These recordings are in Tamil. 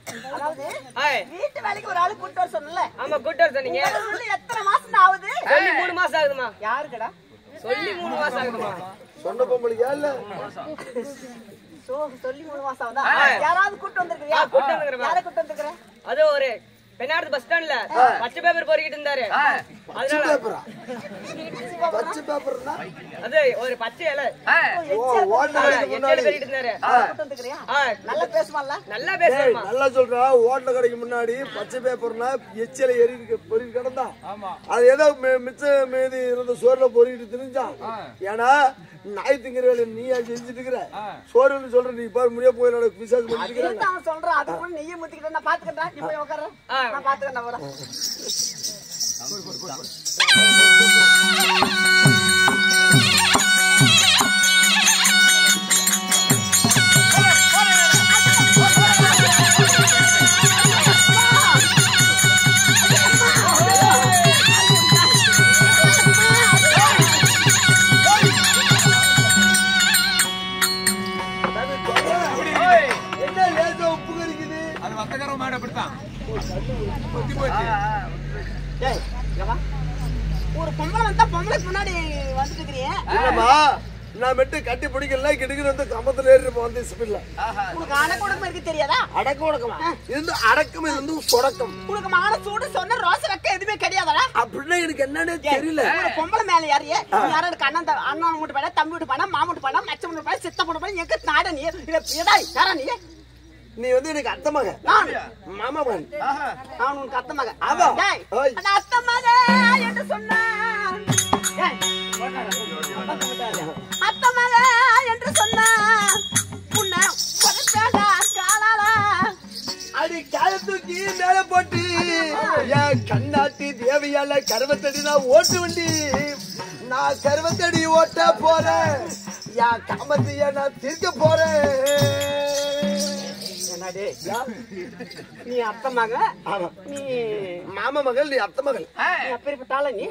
அதாவது ஆய், வீட்டு வேலைக்கு ஒரு ஆளு கூட்டு வர சொன்னல ஆமா கூட்டு வர சொன்னீங்க எத்தனை மாசம் ஆகுது சொல்லி மூணு மாசம் ஆகுதுமா யாருக்கடா சொல்லி மூணு மாசம் ஆகுதுமா சொன்ன பொம்பளைக்கா இல்ல சோ சொல்லி மூணு மாசம் ஆகுதா யாராவது கூட்டு வந்திருக்கியா ஆ, கூட்டு வந்திருக்கிறேன். யாரை கூட்டு வந்திருக்கிற அது ஒரு பெண்ணாடு பஸ் ஸ்டாண்ட்ல பச்சை பேப்பர் பொறிக்கிட்டு இருந்தாரு பச்சை அதனால பேப்பரா பச்சை பேப்பர்னா அது ஒரு பச்சை இலை ஓ ஓட்ட ஆ, கடைக்கு எட்டு முன்னாடி இலை பெருக்கிட்டு இருந்தாரு கூட்டு வந்திருக்கியா ஆ, நல்லா பேசுவான்ல நல்லா ஏய், பேசுறேம்மா நல்லா சொல்றா ஓட்ட கடைக்கு முன்னாடி பச்சை பேப்பர்னா எச்சில எரி பொறி கிடந்தா அது ஏதோ மி- மிச்ச மீதி இருந்த சோறுல பொறிக்கிட்டு திரிஞ்சான் ஏன்னா நாய் திங்கிற வேலை நீ செஞ்சுட்டு இருக்கிற சோறுன்னு சொல்ற நீ பாரு முடிய போய் பிசாசு பண்ணிட்டு இருக்கிறாங்க இதுதான் அவன் சொல்றான் அதுக்குள்ள நெய்யை முத்திக்கிட்டு நான் பாத்துக்கிறேன் நீ போய் உட்கார ஆ. நான் பாத்துக்கிறேன் நான் வரேன் என்ன லேசா உப்பு கறிக்குது அது வத்தகர மாடு அப்படித்தான் டேய் இங்க வா. ஒரு பொம்பளை வந்தா பொம்பளைக்கு முன்னாடி வந்துட்டு இருக்கிறியே இல்லம்மா நான் மெட்டு கட்டி பிடிக்கல கிடுக்கிட்டு வந்து கம்பத்துல ஏறி வந்து ஸ்பீட்ல உனக்கு அடக்க உடம்பு இருக்கு தெரியாதா அடக்க உடக்கமா இது வந்து அடக்கம் இது வந்து சொடக்கம் உனக்கு மான சூடு சொன்ன ரோச ரெக்க எதுவுமே கிடையாதா அப்படின்னா எனக்கு என்னன்னே தெரியல ஒரு பொம்பளை மேல யாரையே யாரும் எனக்கு அண்ணன் த- அண்ணன் வீட்டு பையனா தம்பி வீட்டு பையனா மாமா வீட்டு பையனா மச்ச வீட்டு பையனா சித்த வீட்டு பையனா எங்க நாட நீ இல்ல எடா யாரா நீ நீ வந்து எனக்கு அத்தை மகன் நான் மாமா மகன் நான் உனக்கு அத்தை மகன் அதான். டேய், ஓய். அந்த அத்தை மகன் என்று சொன்னான் டேய், அத்தை மகன் என்று சொன்னான் உன்னை உதைச்சாடா காலால. அடி கால தூக்கி மேல போட்டு என் கண்ணாட்டி தேவையால கருவத்தடி நான் ஓட்டு வண்டி நான் கருவத்தடி ஓட்ட போறேன் என் காமத்தைய நான் தீர்க்க போறேன் என்னடே யா, நீ அத்தை மகன் ஆமா. நீ மாமா மகள் நீ அத்தை மகள் நீ அப்பேற்பட்டால நீ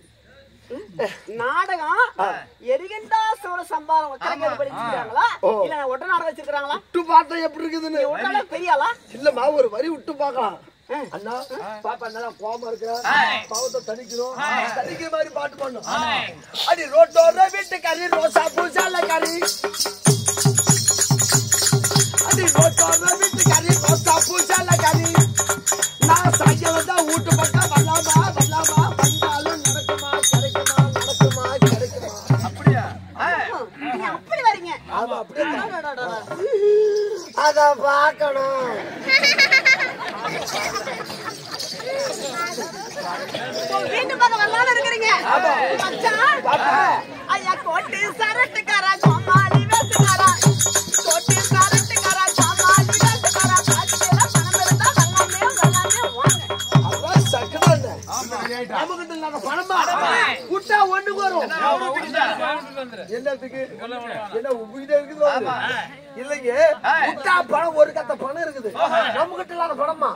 நாடகம் எரிகண்டா சோழ சம்பாரம் ஒத்தரங்க படிச்சிருக்காங்களா ஓ. இல்ல ஒட்ட நாடகம் வச்சிருக்காங்களா விட்டு பார்த்தா எப்படி இருக்குதுன்னு ஒட்டால பெரியாளா இல்லம்மா ஒரு வரி விட்டு பார்க்கலாம் அண்ணா பாப்பா நல்லா கோவமா இருக்கிற பாவத்தை தணிக்கணும் தணிக்கிற மாதிரி பாட்டு பண்ணும் அடி ரோட்டோர வீட்டு கறி ரோசா பூசால கறி அடி ரோட்டோர வீட்டு கறி ரோசா பூசால கறி நான் சாயங்காலம் தான் வீட்டு பக்கம் வரலாமா வரலாமா வந்தாலும் நடக்குமா கிடைக்குமா நடக்குமா கிடைக்குமா அப்படியா நீங்க அப்படி வரீங்க ஆமா அப்படியே தான். அடடடடட. அத பார்க்கணும் வீட்டு பக்கம் வரலாம்னு இருக்கிறீங்க மச்சான் ஐயா கோட்டு சரட்டுக்காரா கோமாளி வேட்டுக்காரா கோட்டு சரட்டுக்காரா கோமாளி வேட்டுக்காரா பாத்துக்கலாம் பணம் இருந்தா வரலாமே வரலாமே வாங்க அதான் சக்கராங்க நமக்கிட்ட இல்லாத பணமா விட்டா ஒண்ணுக்கு வரும் என்னத்துக்கு என்ன உங்ககிட்ட இருக்குது வாங்க. இல்லைங்க விட்டா பணம் ஒரு கத்த பணம் இருக்குது நம்ம கிட்ட இல்லாத பணமா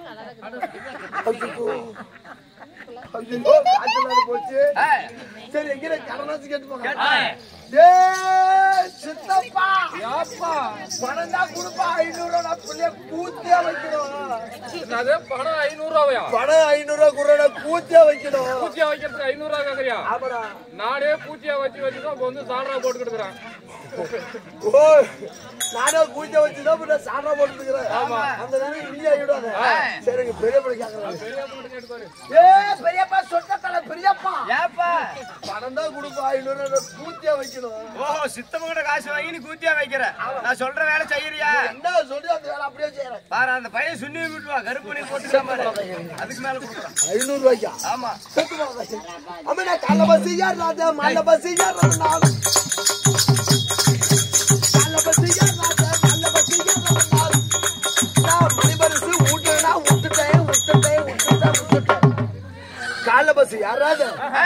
ஐயோ. ஐயோ, காய்ச்சல் வேற போச்சு சரி எங்க கடனாச்சு கேட்டு போங்க டேய், சித்தப்பா பணம் தான் கொடுப்பா ஐநூறு ரூபா நான் பிள்ளைய கூத்தியா வைக்கணும் அது பணம் ஐநூறு ரூபாயா பணம் ஐநூறு ரூபா குறைய கூத்தியா வைக்கணும் பூச்சியா வைக்கிறதுக்கு ஐநூறு ரூபா கேக்குறியா ஆமாடா நானே பூச்சியா வச்சு வச்சுதான் இப்ப வந்து சாலரா போட்டு கொடுக்குறேன் ஓ நானே கூச்ச வச்சுதான் இப்ப நான் சாணா போட்டுக்கிறேன் அந்த நேரம் நீ ஆயிடாத சரிங்க பெரிய பிள்ளை கேட்கறாங்க பெரிய பொண்ணு கேட்டு பாரு ஏ பெரியப்பா சொத்த தலை பெரியப்பா ஏப்பா பணம் தான் கொடுப்பா ஐநூறு ரூபா கூத்தியா வைக்கணும் ஓஹோ சித்தவங்கிட்ட காசு வாங்கி நீ கூத்தியா வைக்கிற நான் சொல்ற வேலை செய்யறியா என்ன சொல்லி அந்த வேலை அப்படியே செய்யறேன் பாரு அந்த பையன் சுண்ணி விட்டுவா கருப்பு நீ போட்டு பாரு அதுக்கு மேல கொடுக்குறான் ஐநூறு ரூபாய்க்கா ஆமா அம்மா நான் கள்ள பஸ் ஏறாத மல்ல பஸ் ஏறாத நான் கள்ள பஸ் ஏறாத மல்ல பஸ் ஏறாத நான் நான் மணிபரிசு ஊட்டுனா விட்டுட்டேன் விட்டுட்டேன் விட்டுட்டேன் விட்டுட்டேன் கால பஸ் யாராவது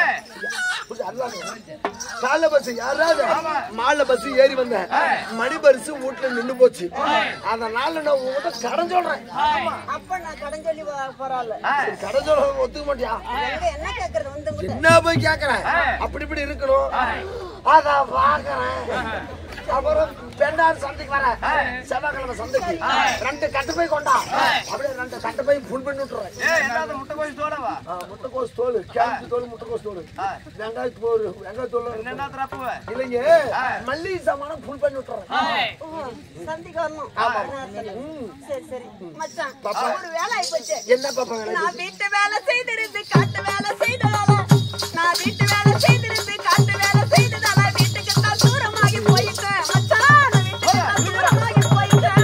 கால பஸ் யாராவது மாலை பஸ் ஏறி வந்தேன் மணி பரிசு வீட்டுல நின்னு போச்சு அதனால நான் உங்ககிட்ட கடன் சொல்றேன் அப்ப நான் கடன் சொல்லி வ- பரவாயில்ல சரி, கடன் சொல்ல ஒத்துக்க மாட்டியா எங்க என்ன கேக்குறது வந்து உங்ககிட்ட? என்ன போய் கேக்குறேன் அப்படி இப்படி இருக்கணும் அத பாக்குறேன் அப்புறம் பெண்ணார் சந்தைக்கு வர செவ்வாய்க்கிழமை சந்தைக்கு ரெண்டு கட்டு போய் கொண்டா அப்படியே ரெண்டு கட்டு போய் ஃபுல் பண்ணி விட்டுறேன் ஏ என்னது முட்டை கோழி தோலவா ஆ, முட்டைக்கோஸ் தோல் கேரட் தோல் முட்டைக்கோஸ் தோல் வெங்காய தோல் வெங்காய தோல் என்னடா திரப்புவ இல்லைங்க மல்லிகை சாமானம் ஃபுல் பண்ணி விட்டுறேன் சந்திக்கு வரணும் சரி சரி மச்சான் ஒரு வேலை ஆயிப்போச்சு என்ன பாப்பா வேலை நான் வீட்டு வேலை செய்திருந்து காட்டு வேலை செய்ததால நான் வீட்டு வேலை செய்திருந்து காட்டு வேலை செய்ததால வீட்டுக்கு தான் தூரமாகி போயிட்டேன் மச்சான் நான் வீட்டுக்கு தான் தூரமாகி போயிட்டேன்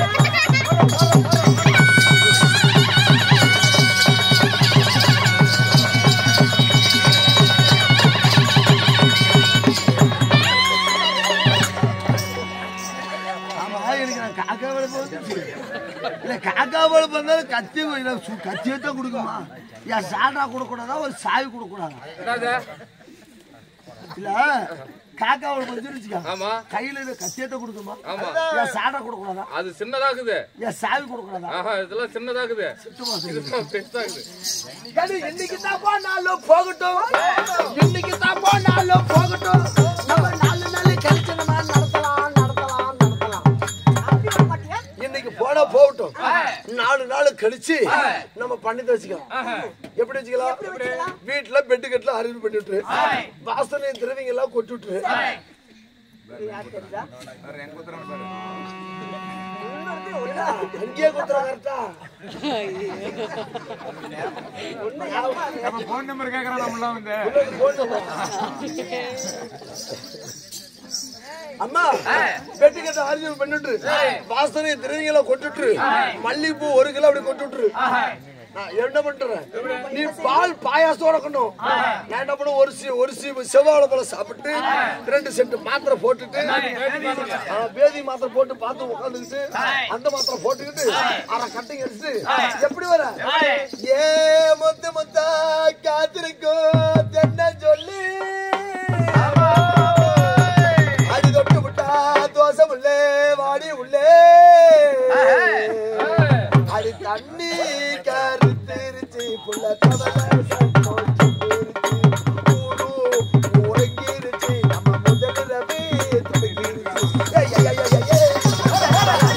ஆமா எனக்கு நான் காக்கா வேலை போகுது இல்ல காக்கா வேலை பண்ணாலும் கத்தி இல்ல, சு- கத்தியை தான் கொடுக்குமா ஏன் சாடா கொடுக்கூடாதா ஒரு சாவி கொடுக்கூடாதா என்னது இல்ல காக்கா வேலை வந்துருச்சுக்கா ஆமா கையில இந்த கத்தியத்தை கொடுக்குமா ஆமா ஏன் சாடா கொடுக்கூடாதா அது சின்னதாக்குது ஏன் சாவி கொடுக்கூடாதா ஆஹா இதெல்லாம் சின்னதாக்குது இதுதான் பெருசாகுது ஏடி, இன்னைக்கு தான் போனாலும் போகட்டும் இன்னைக்கு தான் போனாலும் போகட்டும் நம்ம நாலு நாள் கழிச்சு நம்ம நடத்தலாம் நடத்தலாம் நடத்தலாம் அப்படி வர மாட்டியா இன்னைக்கு போனா போகட்டும் நாலு நாள் கழிச்சு நம்ம பண்ணி வச்சுக்கலாம் எப்படி வச்சுக்கலாம் வீட்டுல பெட்டு கட்டுல அறிவு பண்ணிட்டு வாசனை திரவிங்க எல்லாம் கொட்டி விட்டுரு யார் தெரிஞ்சா அங்கேயே கொடுத்துற கரெக்டா போன் நம்பர் கேக்குறான் நம்மள வந்து அம்மா பெட்டு கட்ட அறிவு பண்ணிட்டு வாசனை திரவிங்க எல்லாம் கொட்டுட்டு மல்லிகைப்பூ ஒரு கிலோ அப்படி கொட்டி விட்டுரு நான் என்ன பண்றேன் நீ பால் பாயாசத்தோட கொண்டும் நான் என்ன பண்ண ஒரு சி ஒரு சி செவ்வாழை பழம் சாப்பிட்டு ரெண்டு சென்ட் மாத்திரை போட்டுட்டு ஆ, பேதி மாத்திரை போட்டு பார்த்து உட்காந்துக்கிட்டு அந்த மாத்திரை போட்டுக்கிட்டு அரை கட்டிங் அடிச்சுட்டு எப்படி வர ஏ மொத்த மொத்த காத்திருக்கும் தென்ன சொல்லி அடி தொட்டு விட்டா தோசை உள்ளே வாடி உள்ளே அது தண்ணி கருத்திருச்சு புள்ள தவளை சந்தோஷம் போயிருச்சு. ஊரு உறங்கிருச்சு நம்ம முதல் ரவி தொடங்கிருச்சு ஏய், ஏய், ஏய், ஏய், ஏய்.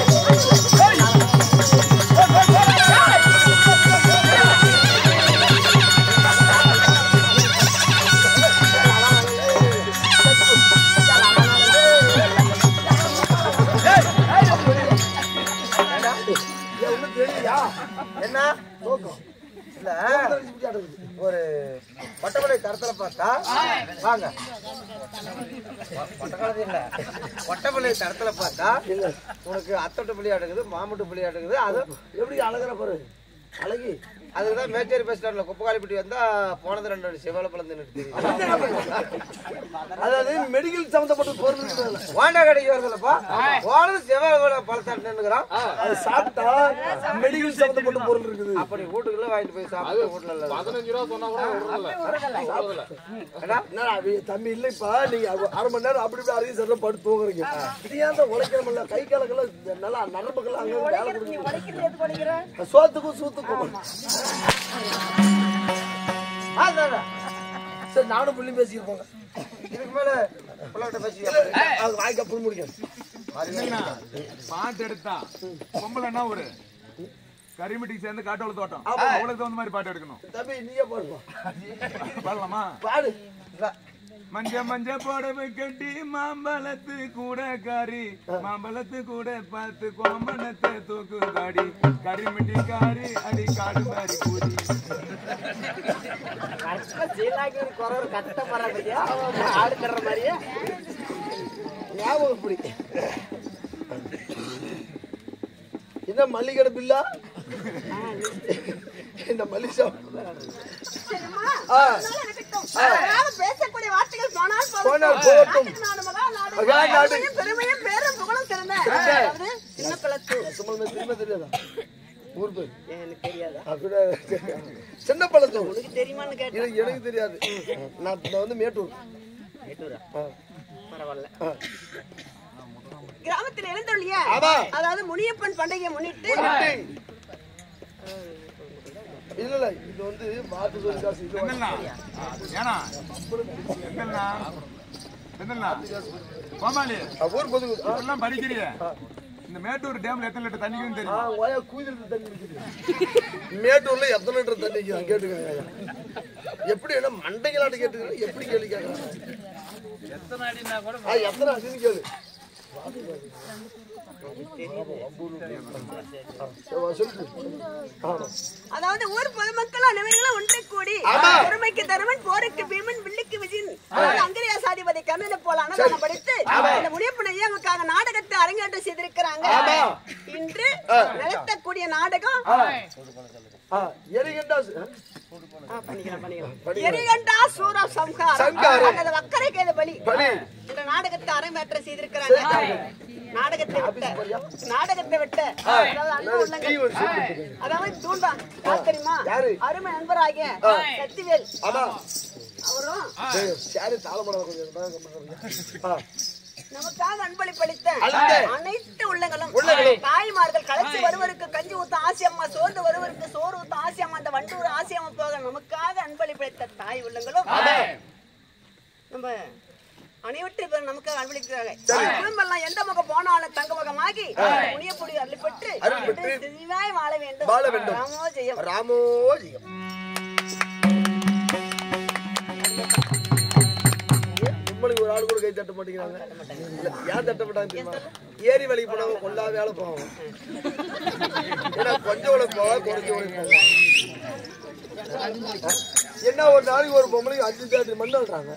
ஏய், ஒண்ணும் தெரியலையா? என்ன நோக்கம். இல்ல தெரிஞ்சு இப்படி ஆடுறது. ஒரு பட்டமடை தரத்துல பார்த்தா வாங்க பட்டக்காலத்து இல்ல பட்டமலை தரத்துல பார்த்தா உனக்கு அத்தொட்டு புள்ளி அடங்குது மாமுட்டு புள்ளி அடங்குது அது எப்படி அழகுற பாரு அழகி அதுக்குதான் மேச்சேரி பஸ் ஸ்டாண்ட்ல குப்பக்காலிப்பட்டி வந்தா போனது ரெண்டு செவல பழம் தின்னுட்டு தெரியும் அதாவது மெடிக்கல் சம்பந்தப்பட்ட பொருள் இருக்குதுல்ல. வாண்டா கடைக்கு வருதுல்லப்பா போனது செவல பழத்தான் நின்னுக்கிறான் அது சாப்பிட்டா மெடிக்கல் சம்பந்தப்பட்ட பொருள் இருக்குது அப்படி வீட்டுக்குள்ள வாங்கிட்டு போய் சாப்பிட்டு வீட்டுல இல்ல பதினஞ்சு ரூபா சொன்னா கூட விடுறதில்ல விடுறதில்ல. என்னடா, அவ- தம்பி இல்லைப்பா நீங்க அவ- அரை மணி நேரம் அப்படி இப்படி அரையும் சரியா படுத்து தூங்குறீங்க இது ஏன் தான் உழைக்கிறோம்ல கை காலக்கெல்லாம் இந்த நல்லா நரம்புக்கெல்லாம் அங்க வேலை கொடுக்குது உடைக்கிறது எது உடைக்கிற சோத்துக்கும் சூத்துக்கும் சரி நானும் புள்ளி பேசிட்டு போங்க இதுக்கு மேல பிள்ளைகிட்ட பேசி அது வாய்க்கு அப்புறம் முடிக்கும் பாட்டு எடுத்தா பொம்பளைன்னா ஒரு கரிமிட்டிக்கு சேர்ந்து காட்டோல தோட்டம் அவளுக்கு தகுந்த மாதிரி பாட்டு எடுக்கணும் தம்பி நீயே பாடுவா பாடலாமா பாடு மஞ்ச மஞ்ச புடவை கட்டி மாம்பழத்து கூட காரி மாம்பழத்து கூட பார்த்து கோமணத்தை தூக்கு காடி கரிமிட்டி காரி அடி காடு மாதிரி கூடி கரெக்டா சீலாக்கி குறை கஷ்டப்படுற பத்தியா ஆடு தர்ற மாதிரியே ஞாபகம் இப்படி என்ன மல்லிகை பில்லா இந்த மல்லிகை சரிம்மா ஆ. அதனால இருக்கட்டும். அதனால பேசக்கூடிய வார்த்தைகள் போனால் போகட்டும். போனால் போகட்டும். நாட்டுக்கு நாடு மகா நாடு. மகா நாடு. பெருமையும் பெருமையும் பேரும் புகழும் சிறந்த அதாவது சின்ன குளத்து சும்மா திரும்ப தெரியாதா ஊர் பேர் எனக்கு தெரியாதா அப்படியே சின்ன பழத்தம் உனக்கு தெரியுமான்னு கேட்டேன் இது எனக்கு தெரியாது நான் நான் வந்து மேட்டூர் ஆ. பரவாயில்ல கிராமத்தில் எழுந்தொழிய ஆமா. அதாவது முனியப்பன் பண்டிகையை முன்னிட்டு இல்ல இல்ல இது வந்து மாட்டு சொல்லி காசு இது எங்கண்ணா ஏன்னா எங்கண்ணா என்னண்ணா? கோமாளி ஊர் பொதுக்கு இதெல்லாம் படிக்கிறிய இந்த மேட்டூர் டேம்ல எத்தனை லிட்டர் தண்ணிக்குன்னு தெரியும் ஓயா கூதிருக்கு தண்ணி இருக்குது மேட்டூர்ல எத்தனை லிட்டர் தண்ணி இருக்குது கேட்டுக்கிறேன் ஐயா. எப்படி என்ன மண்டைகளாட்டு கேட்டுக்கிறேன் எப்படி கேள்வி கேட்கறாங்க ஆ, எத்தனை அடின்னு கேளு ஆ, சொல்லு ஆமா. அதாவது ஊர் பொதுமக்கள் அனைவர்களும் ஒன்றை கூடி ஆமா. பொறுமைக்கு தருமன் போருக்கு பீமன் வில்லுக்கு விஜயன் அதாவது அங்கிரியா சாதிபதி கர்ணனை போல அன்னதானம் படித்து இந்த முடியப்பன ஐயாவுக்காக நாடகத்தை அரங்கேற்றம் செய்திருக்கிறாங்க இன்று நடத்தக்கூடிய நாடகம் ஆ, எரிகண்டா சு- ஆ, பண்ணிக்கலாம், பண்ணிக்கலாம். எரிகண்டா சூர சம்ஹாரம் சம்ஹாரம். அல்லது வக்கரை கேது பலி பலி. இந்த நாடகத்தை அரங்கேற்றம் செய்திருக்கிறாங்க நாடகத்தை விட்ட நாடகத்தை விட்ட அதாவது அன்பு டீ உள்ளங்கள் ஒரு சூப் எடுத்துக்கோங்க. அதாவது தூண்டா யார் தெரியுமா யாரு? அருமை நண்பராகிய சக்திவேல் ஆமா அவரும் டேய், சாரி தாளப்படாத கொஞ்சம் இருந்தா கம்மியா ஆ. நமக்காக அன்பளிப்பளித்த அளித்த அனைத்து உள்ளங்களும் உள்ளங்களும். தாய்மார்கள் களைச்சு வருவருக்கு கஞ்சி ஊத்த ஆசியம்மா சோர்ந்து வருவருக்கு சோறு ஊத்த ஆசியம்மா அந்த வண்டூர் ஆசியம்மா போக நமக்காக அன்பளிப்பளித்த தாய் உள்ளங்களும் நம்ம அனைவற்றை பேர் நமக்காக அன்பளிக்கிறாங்க குடும்பம் எல்லாம் எந்த பக்கம் போனாலும் தங்க பக்கமாகி புனியப்பொடி அருளிப்பட்டு அருள்பெற்று தெளிவாய் வாழ வேண்டும் வாழ வேண்டும். ராமோ ஜெயம் ராமோ ஜெயம். ஏன் நம்மளுக்கு ஒரு ஆள் கூட கை தட்ட மாட்டேங்கிறாங்க இல்ல, ஏன் தட்ட மாட்டாங்க தெரியுமா ஏரி வேலைக்கு போனவங்க கொல்லா வேலை போவாங்க ஏன்னா கொஞ்சம் உழைப்பு போவா குறைஞ்ச உழைப்பு போவா என்ன ஒரு நாளைக்கு ஒரு பொம்பளைக்கு அஞ்சு தேர்ட்டி மணி நேரம்ன்றாங்க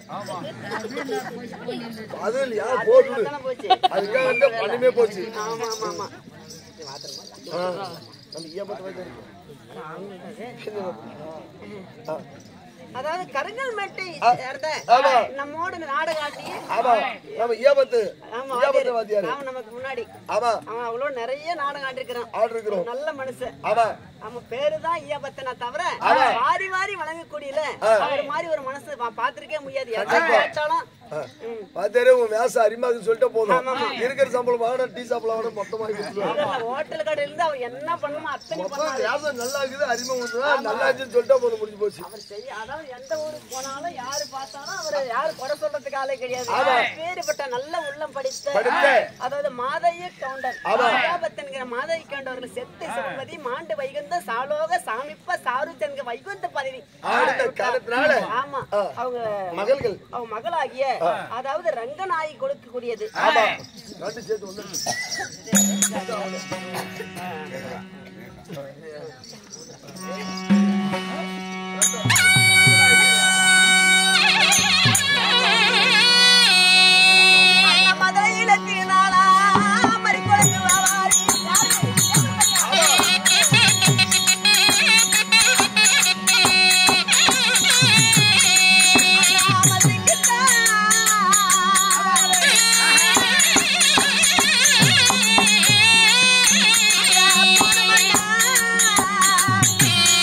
அது இல்லையா போட்டு தானே போச்சு அதுக்காக வந்து பணமே போச்சு ஆமா ஆமா ஆமா ஆ, நம்ம ஏமாத்த வைக்க அதாவது கருங்கல் மேட்டை சேர்ந்த ஆமா. நம்மோட நாடக ஆட்டி ஆமா நம்ம ஏபத்து ஆமா ஏபத்து வாத்தியாரு அவன் நமக்கு முன்னாடி ஆமா அவன் அவ்வளவு நிறைய நாடகம் ஆட்டிருக்கிறான் ஆர்டர் இருக்கிறோம் நல்ல மனுஷன் ஆமா அவன் பேரு தான் ஈயபத்தனா தவிர ஆமா. வாரி வாரி வழங்கக்கூடியல ஆ. அவர் மாதிரி ஒரு மனசு பா- பார்த்திருக்கவே முடியாது எதை கேட்டாலும் ம். பாத்தாரு உன் வேசம் அரிமாதுன்னு சொல்லிட்டு போதும் இருக்கிற சம்பளம் வாங்கினா டீ சாப்பிடலாம் வாங்கினா மொத்தமா கொடுத்துருவாங்க ஹோட்டல் கடையில இருந்து அவர் என்ன பண்ணணுமோ அத்தனை மொத்தம் பண்ணாரு வேசம் நல்லா இருக்குது அரிமா கொடுத்தா நல்லா இருந்துச்சுன்னு சொல்லிட்டா போதும் முடிஞ்சு போச்சு அவர் செய்ய அதாவது எந்த ஊருக்கு போனாலும் யாரு பார்த்தாலும் அவரு யாரு குறை சொல்றதுக்கு ஆளே கிடையாது வேறுபட்ட நல்ல உள்ளம் படித்த படித்த. அதாவது மாதைய கவுண்டர் அகாபத்தன்கிற மாதைய கவுண்டவர்கள் செத்து சிவமதி மாண்டு வைகுந்த சாலோக சாமிப்ப சாருச்சன்க வைகுந்த பதவி ஆழ்ந்த காலத்தினால ஆமா ஆ. அவங்க மகள்கள் அவங்க மகளாகிய அதாவது ரங்கநாயகி கொடுக்கக்கூடியது ஆமா ரெண்டு சேர்த்து வந்து அந்த மத இலக்கினாலா மறிக்கொழுந்து வாவாரி ஆ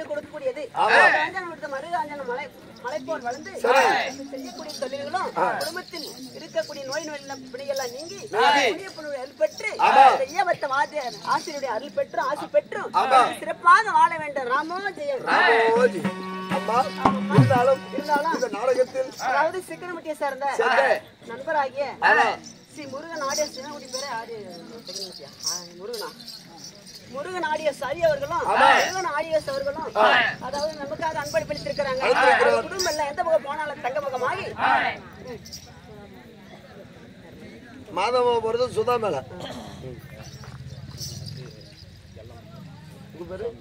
கொடுக்கக்கூடியது காஞ்சனம் விடுத்த மருகாஞ்சன மலை மலை போல் வளர்ந்து செய்யக்கூடிய தொழில்களும் குடும்பத்தில் இருக்கக்கூடிய நோய் நோய் பிடியெல்லாம் நீங்கி புதிய பொருள் அருள் பெற்று செய்யவத்த வாத்தியார் ஆசிரியருடைய அருள் பெற்று ஆசி பெற்று சிறப்பாக வாழ வேண்டும் ராமோ ஜெயம் ஓஜி. அம்மா இருந்தாலும் இருந்தாலும் இந்த நாடகத்தில் அதாவது சிக்கனமட்டியை சார்ந்த சேர்ந்த நண்பராகிய ஸ்ரீ முருகன் ஆடிய சிவனுடைய பேரு ஆடி சிக்கனமட்டியா? ஆ, முருகனா முருகன் ஆடிய சரி அவர்களும் முருகன் ஆடியஸ் அவர்களும் அதாவது நமக்காக அன்பளிப்பளித்திருக்கிறாங்க அவங்க குடும்பம் எல்லாம் எந்த பக்கம் போனாலும் தங்க பக்கமாகி மாதவ போறது சுதா மேல உங்க பேரு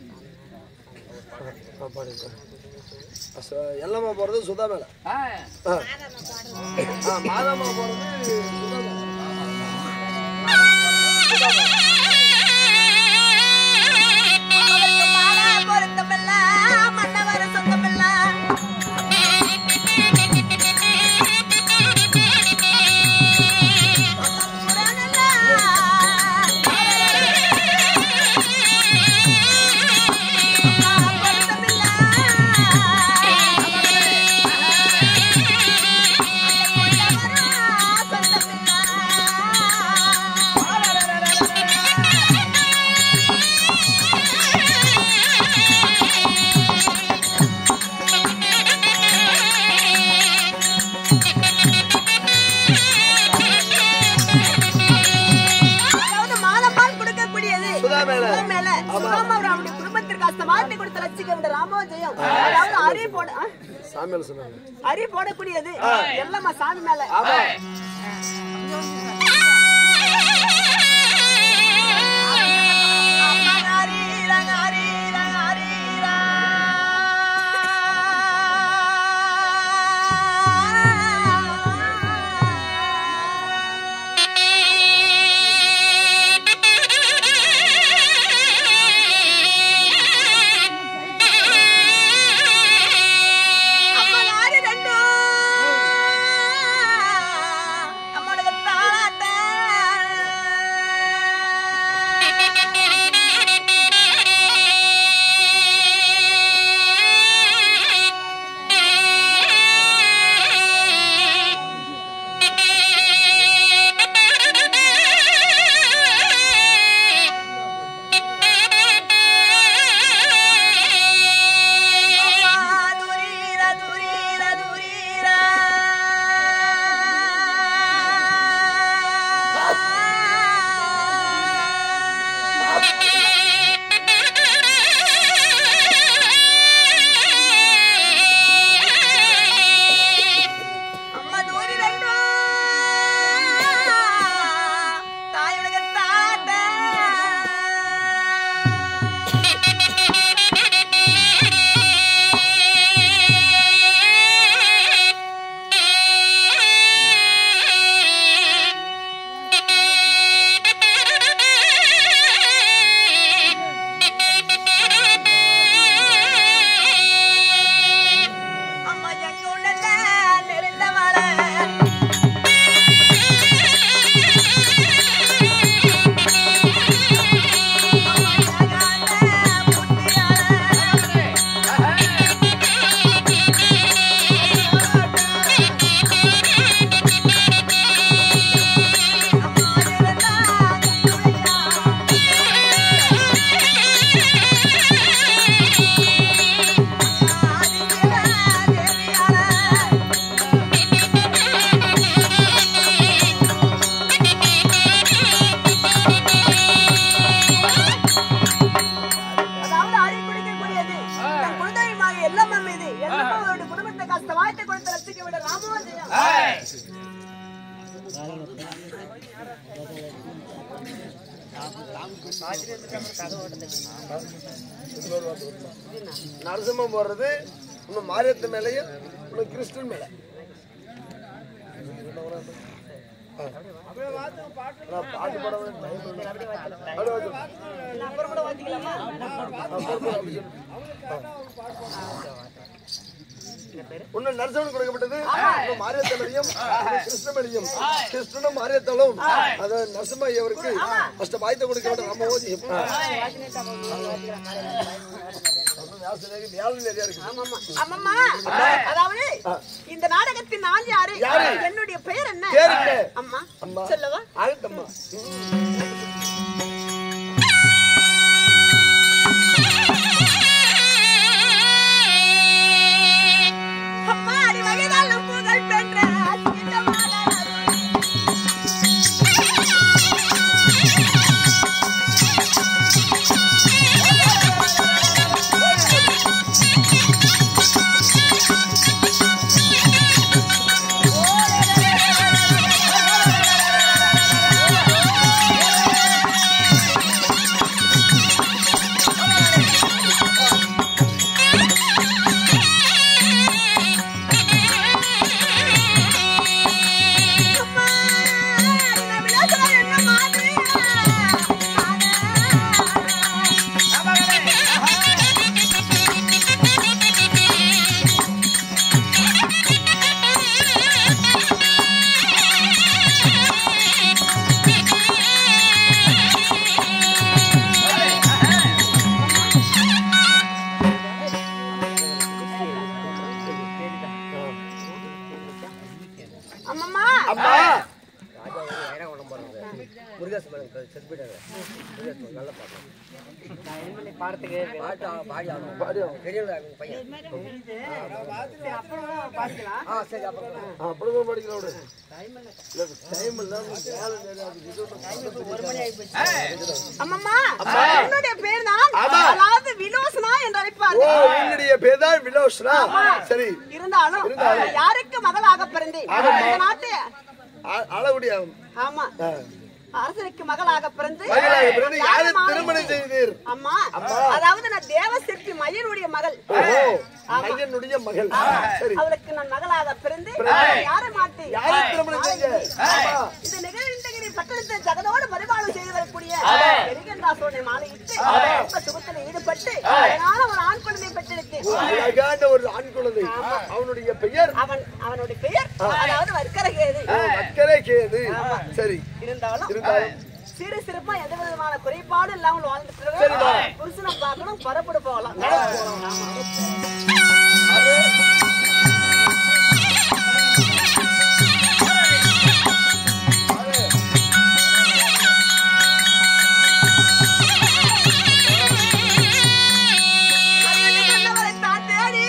ஆ, பாருங்க. அச- எல்லம்மா போறது சுதா மேல ஆ. ஆ, மாதம்மா போறது சுதா மேல அவருக்கு மாலா பொருத்தமில்ல, மன்னவர் சொந்தமில்ல. முரணல்ல. அம்மா பொருத்தமில்ல. கொண்டவரா சொந்தமில்ல. அதாவது மாதப்பால் கொடுக்கக்கூடியது சுதா மேல. சுதா மேல சுதாமா அவருடைய குடும்பத்திற்கு அந்த வார்த்தை கொடுத்த லட்சிக்க ராமோஜயம் அதாவது அரி போட ஆ? சாமியால் சொன்னாங்க அரி போடக்கூடியது எல்லாமா சாமி மேல அம்மா ஹரீரா, ஹரீரா, ஹரீரா. அம்மா நாடு ரெண்டும் அம்மனுக்கு தாளாட்ட அம்மா துரீரா துரீரா துரீரா அம்மா தூரி ரெண்டோ தாயுடைய தாட்ட அம்மா எங்க உள்ள நெருந்தவள அதாவது அறி குடிக்கக்கூடியது தன் குலதெய்வமாக எல்லம்மா மீது எல்லம்மா அவருடைய குடும்பத்தை கஷ்ட வாய்த்தை கொடுத்து ரசிக்க விட ராமோஜயம் நரசிம்மம் போடுறது இன்னும் மாரியத்து மேலையும் இன்னும் கிறிஸ்டன் மேல ஆ. நான் பாட்டு பாட வேண்டிய time இல்லை. அப்படியே வச்சு. அப்புறம் கூட வாத்திக்கலாமா இன்னும் நரசிம்மன் கொடுக்கப்பட்டது இன்னும் மாரியத்தலையும் கிருஷ்ணமணியும் கிருஷ்ணனும் மாரியத்தலும் அத நரசிம்ம ஐயவருக்கு அஷ்ட பாய்த்த கொடுக்கப்பட்ட நம்ம ஓதி பேசுறதுக்கு வேலை நிறைய இருக்கு ஆமாம்மா. அம்மம்மா, அதாவது இந்த நாடகத்தின் நான் யாரு யாரு? என்னுடைய பெயர் என்ன பேர் என்ன? அம்மா அம்மா. சொல்லவா ஆகட்டம்மா அம்மா அடி வயதாலும் புகழ் பெற்ற இந்த மலர் அம்மா, நான் விலாசம் என்ன மாதிரி அம்மம்மா அம்மா முருகேசன் மேடம் செத்து போயிட்டாங்க முருகேசன் மேடம் நல்லா பாட்டு பாட்டு அவன் பாடி ஆகணும் பாடி ஆகணும். பெரியவங்க அவங்க பையன் ஆ சரி அப்புறம் அப்படிதான் படிக்கல விடு இல்ல, டைம் இல்லாம வேலை நிறைய இருக்கு. இது அம்மம்மா என்னுடைய பேர் தான் ஆமா. அதாவது விலோசனா என்று ஓ அழைப்பார்கள் என்னுடைய பேர் தான் விலோஷனா சரி இருந்தாலும் யாருக்கு மகளாக பிறந்தேன் இந்த நாட்டு அ- அளவுடைய ஆமா ஆ. அரசனுக்கு மகளாக பிறந்து மகளாக பிறந்து யாரை யாரை திருமணம் செய்தீர் அம்மா அதாவது நான் தேவ சிற்பி மயனுடைய மகள் ஓஹோ ஐயனுடைய மகள் சரி அவளுக்கு நான் மகளாக பிறந்து யாரை மாட்டி யாரை திருமணம் செய்ய ஆமா. இந்த நிகழ்ந்தகிரி பட்டணத்தை ஜகதோடு பரிபாலம் செய்து வரக்கூடிய பெருகன்றாசோனை மாலையிட்டு ரொம்ப சுகத்தில் ஈடுபட்டு அழகான ஒரு ஆண் குழந்தை பெற்றெடுத்தேன் அழகான ஒரு ஆண் குழந்தை அவனுடைய பெயர் அவன் அவனுடைய பெயர் அதாவது வர்க்கரகேது ஓ, மக்களே கேது சரி இருந்தாலும் இருந்தாலும் சிறு சிறப்பா எந்த விதமான குறைபாடும் இல்லாமல் வாழ்ந்துட்டு சரிம்மா. புருஷனை பார்க்கணும் பரப்படு போகலாம் கல்யாணம் பண்ணவரை தான் தேடி.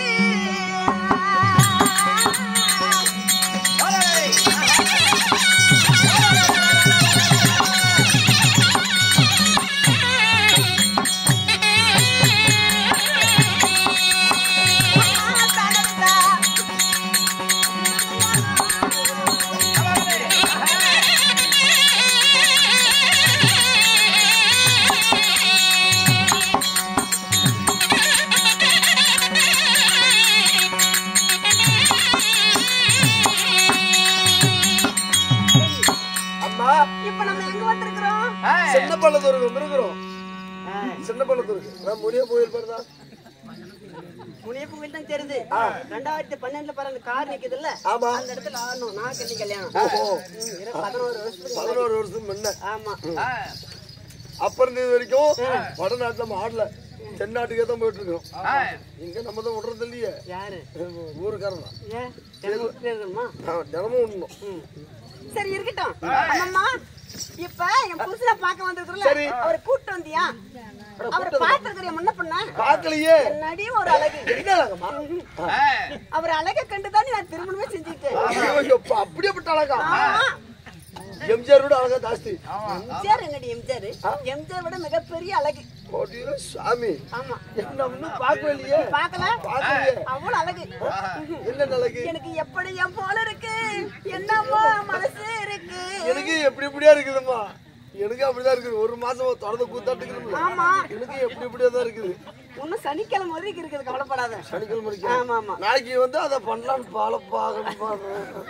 அம்மா இப்ப நம்ம எங்க வந்திருக்கிறோம் சின்ன பள்ளத்தூருக்கு வந்திருக்கிறோம் சின்ன பள்ளத்தூருக்கு நான் முடிய போயிருப்பாருதா முனியப்பு கோயில் தான் தெரியுது ரெண்டாயிரத்தி பன்னெண்டுல பாரு அந்த கார் நிக்குதுல்ல ஆமா. அந்த இடத்துல ஆடணும் நான் கட்டி கல்யாணம் ஓஹோ ம், இரு, பதினோரு வருஷத்துக்கு முன்னாடி. பதினோரு வருஷம் முன்ன ஆமா அப்ப இருந்தது வரைக்கும் வடநாட்டுல நம்ம ஆடல தென்னாட்டுக்கே தான் போயிட்டு இருக்கோம் இங்க நம்ம தான் விடுறது இல்லையே யாரு ஊருக்காரன் தான் ஏன் தினமும் இருக்கணுமா? ஆ, தினமும் விடணும் சரி இருக்கட்டும் அம்மம்மா இப்ப என் புருஷனை பார்க்க வந்திருக்கிறோம்ல சரி. அவரை கூட்டு வந்தியா அவரை பார்த்திருக்கிறியா முன்ன பண்ண பார்க்கலையே என்னடி ஒரு அழகு என்ன அழகம்மா? அவர் அழகை கண்டுதான் நான் திருமணமே செஞ்சுட்டேன் ஐயோ, எப்ப அப்படியேப்பட்ட அழகா ஆமா எம்ஜிஆரோட அழகா ஜாஸ்தி எம்ஜிஆர் என்னடி எம்ஜிஆர் எம்ஜிஆர் விட மிகப்பெரிய அழகு போட்டியில சாமி ஆமா என்ன இன்னும் பார்க்கவே இல்லையே பார்க்கல பார்க்கலையே அவ்வளவு அழகு என்ன அழகு எனக்கு எப்படி என் போல இருக்கு என்னம்மா மனசு இருக்கு எனக்கு எப்படி எப்படியா இருக்குதும்மா எனக்கு அப்படிதான் இருக்குது ஒரு மாசம் தொடர்ந்து கூத்தாட்டுக்கணும்ல ஆமா எனக்கு எப்படி எப்படியா தான் இருக்குது இன்னும் சனிக்கிழமை வரைக்கும் இருக்குது கவலைப்படாத சனிக்கிழமை வரைக்கும். ஆமா ஆமா நாளைக்கு வந்து அதை பண்ணலான்னு பால பார்க்கணும்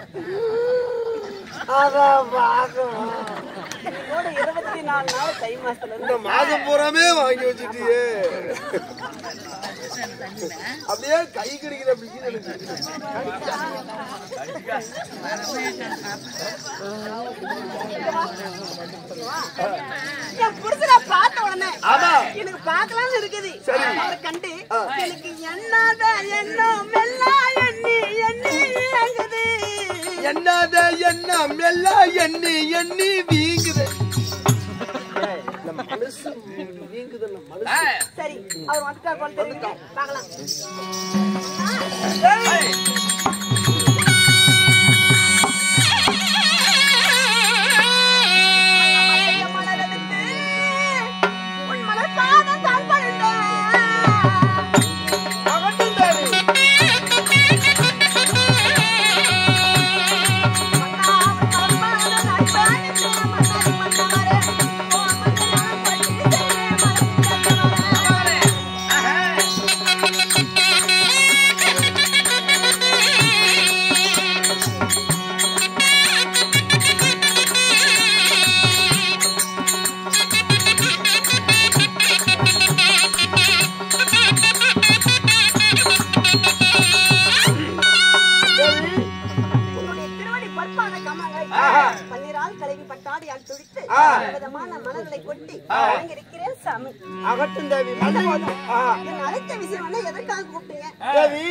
அதான் பார்க்கணும் இதோட இருபத்தி நாலு நாள் தை மாசத்துல இந்த இருந்து மாதம் பூராமே வாங்கி வச்சுட்டியே அப்படியே கை கிடைக்கிற பிடிக்குது எனக்கு என் புருஷனை பார்த்த உடனே ஆமா. எனக்கு பார்க்கலாம்னு இருக்குது சரி. அவரை கண்டு எனக்கு என்னாத எண்ணம் எல்லாம் எண்ணி எண்ணி இயங்குது என்னாத எண்ணம் எல்லாம் எண்ணி எண்ணி வீங்குது இந்த மனசு வீங்குது இந்த மனசு சரி அவர் வந்துட்டா கொண்டு தெரியுங்க பார்க்கலாம் உன் மலர் பாதம் தான் பழுந்தேன் அகட்டும் தேவி தேவி உன்னுடைய திருவடி பொற்பாத கமங்களை பன்னீரால் கழுவி பட்டாடியால் துடித்து விதமான மலர்களை கொட்டி இருக்கிறேன் சாமி அகட்டும் தேவி மண்ணு வந்து ஆ என் அழைத்த விஷயம் என்ன எதற்காக கூப்பிட்டீங்க தேவி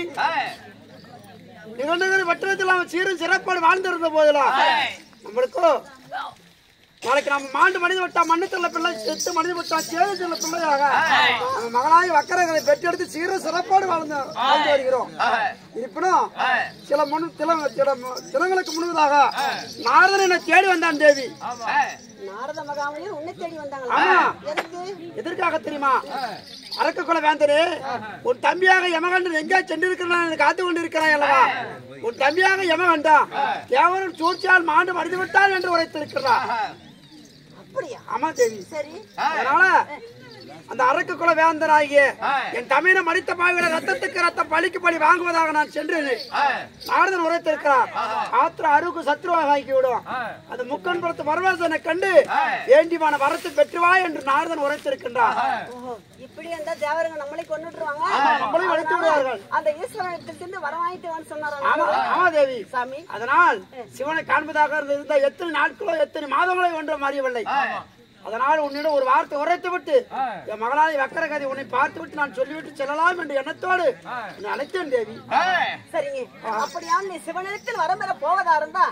நிகழ்நகர் வட்டத்தில் அவன் சீரும் சிறப்போடு வாழ்ந்திருந்த போதெல்லாம் நம்மளுக்கும் நாளைக்கு நம்ம மாண்டு மனித விட்டா மண்ணு தள்ள பிள்ளை செத்து மனித விட்டா சேது செல்ல பிள்ளையாக நம்ம மகளாய் வக்கரங்களை பெற்றெடுத்து சீரும் சிறப்போடு வாழ்ந்து வாழ்ந்து வருகிறோம் இருப்பினும் சில முன் சில சில தினங்களுக்கு முன்பதாக நாரதன் என்னை தேடி வந்தான் தேவி நாரத மகாமணியர் உன்னை தேடி வந்தாங்களா ஆமா. எதற்கு எதற்காக தெரியுமா அரக்கக்குல வேந்தரே உன் தம்பியாக யமகண்டன் எங்கே சென்றிருக்கிறான் காத்து கொண்டிருக்கிறாய் அல்லவா உன் தம்பியாக யமகண்டா தேவரன் சூழ்ச்சியால் மாண்டு மடிந்து விட்டான் என்று உரைத்திருக்கிறார் அப்படியா ஆமா தேவி சரி அதனால அந்த அரக்குக்குல வேந்தராகிய என் தமிழை மடித்த பாவிட ரத்தத்துக்கு ரத்தம் பழிக்கு பழி வாங்குவதாக நான் சென்றேன் நாரதன் உரைத்திருக்கிறார் ஆத்திர அருக்கு சத்ருவாக ஆக்கி விடும் அது முக்கன் புறத்து வரவாசனை கண்டு வேண்டிமான வரத்து பெற்றுவா என்று நாரதன் உரைத்திருக்கின்றார் ஓஹோ இப்படி இருந்தா தேவருங்க நம்மளை கொண்டுட்டுருவாங்க நம்மளையும் அழைத்து விடுவார்கள் அந்த ஈஸ்வரத்தில் சென்று வர வாங்கிட்டு வான்னு சொன்னாரா ஆமா ஆமா தேவி சாமி அதனால் சிவனை காண்பதாக இருந்த எத்தனை நாட்களோ எத்தனை மாதங்களோ ஒன்றும் அறியவில்லை அதனால் உன்னிடம் ஒரு வார்த்தை உரைத்து விட்டு என் மகளாய் வக்கரகதி உன்னை பார்த்து விட்டு நான் சொல்லிவிட்டு செல்லலாம் என்ற எண்ணத்தோடு உன்னை அழைத்தேன் தேவி சரிங்க அப்படியா நீ சிவனிடத்தில் வரம்பெற போவதா இருந்தா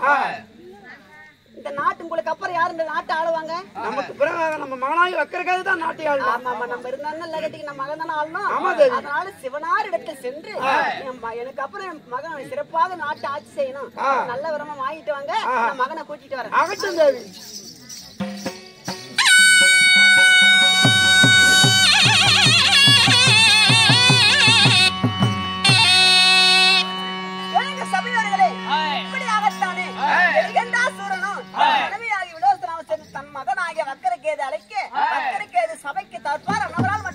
இந்த நாட்டு உங்களுக்கு அப்புறம் யாரு இந்த நாட்டை ஆளுவாங்க நமக்கு பிறகு நம்ம மகளாய் வக்கரகதி தான் நாட்டை ஆளும் ஆமா ஆமா நம்ம இருந்தாலும் இல்ல கட்டிக்கு நம்ம மகன் தானே ஆளணும் ஆமா தேவி. அதனால சிவனார் இடத்தில் சென்று என் ம- எனக்கு அப்புறம் என் மகன் சிறப்பாக நாட்டை ஆட்சி செய்யணும் நல்ல விரமா வாங்கிட்டு வாங்க நான் மகனை கூட்டிட்டு வரேன் அகட்டும் தேவி எழுங்க சபையோர்களே இப்படியாகத்தானே எலிகண்டாசூரனும் மனைவியாகி விடோசனாவும் சென்று தன் மகனாகிய வக்கரகேது அழைக்க வக்கரகேது சபைக்கு தற்பார் அவரால்